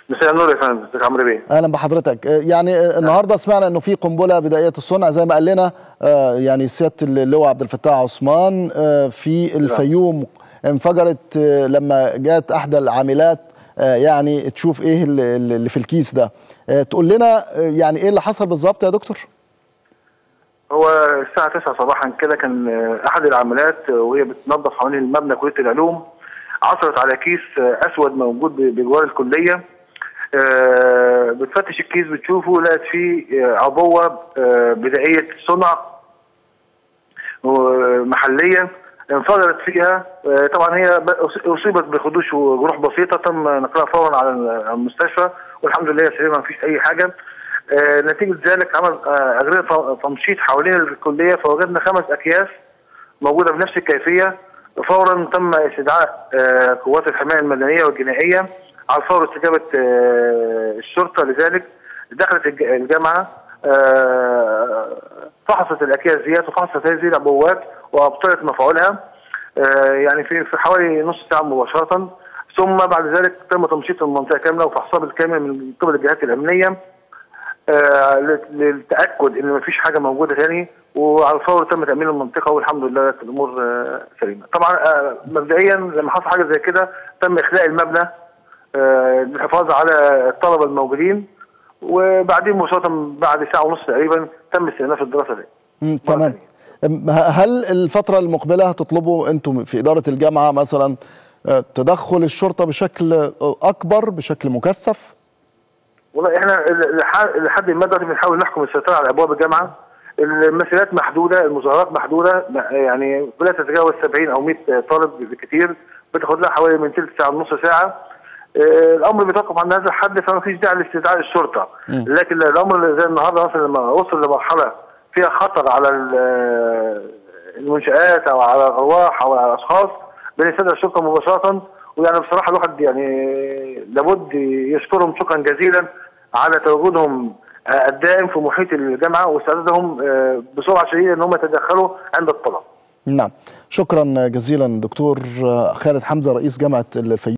مساء النور يا فندم ازيك عمرو بيه اهلا بحضرتك آه، يعني آه، النهارده سمعنا انه في قنبله بدائيه الصنع زي ما قال لنا آه، يعني سياده اللواء عبد الفتاح عثمان آه، في الفيوم انفجرت آه، لما جات احدى العاملات آه، يعني تشوف ايه اللي اللي في الكيس ده آه، تقول لنا آه، يعني ايه اللي حصل بالظبط يا دكتور هو الساعة 9 صباحا كده كان آه، أحد العاملات آه، وهي بتنظف حوالين المبنى كلية العلوم عثرت على كيس آه، أسود موجود ب- بجوار الكلية آه، بتفتش الكيس بتشوفه لقت فيه آه، عبوة آه، بدائية صنع آه، محلية انفجرت فيها آه، طبعا هي ب- أصيبت بخدوش وجروح بسيطة تم نقلها فورا على المستشفى والحمد لله هي سليمة مفيش أي حاجة آه، نتيجة ذلك عمل آه، أجرينا ت- تمشيط حوالين الكلية فوجدنا خمس أكياس موجودة بنفس الكيفية فورا تم استدعاء آه، قوات الحماية المدنية والجنائية على فور استجابة آه، الشرطة لذلك دخلت الج- الجامعة آه، فحصت الأكياس ديت وفحصت هذه العبوات وأبطلت مفعولها آه، يعني في في حوالي نص ساعة مباشرة ثم بعد ذلك تم تمشيط المنطقة كاملة وفحصها بالكامل من قبل الجهات الأمنية آه، لل- للتاكد ان مفيش حاجه موجوده تاني وعلى الفور تم تامين المنطقه والحمد لله كانت الامور آه، سليمه. طبعا آه، مبدئيا لما حصل حاجه زي كده تم اخلاء المبنى آه، للحفاظ على الطلبه الموجودين وبعدين مباشره بعد ساعه ونص تقريبا تم استئناف الدراسه دي. مم، تمام أم، ه- هل الفتره المقبله هتطلبوا انتم في اداره الجامعه مثلا آه، تدخل الشرطه بشكل آه، اكبر بشكل مكثف والله احنا ل- لح- لحد ما دلوقتي بنحاول نحكم السيطره على ابواب الجامعه المسيرات محدوده المظاهرات محدوده م- يعني لا تتجاوز 70 او 100 طالب بالكثير بتاخد لها حوالي من ثلث ساعه لنص ساعه آه، الامر بيتوقف عند هذا الحد فما فيش داعي لاستدعاء الشرطه لكن الامر زي النهارده مثلا لما وصل لمرحله فيها خطر على ال- المنشات او على الارواح او على الاشخاص بنستدعي الشرطه مباشره ويعني بصراحه الواحد يعني لابد يشكرهم شكرا جزيلا على تواجدهم آه، الدائم في محيط الجامعه واستعدادهم آه، بسرعه شديده ان هم يتدخلوا عند الطلب. نعم شكرا جزيلا دكتور آه، خالد حمزه رئيس جامعه الفيوم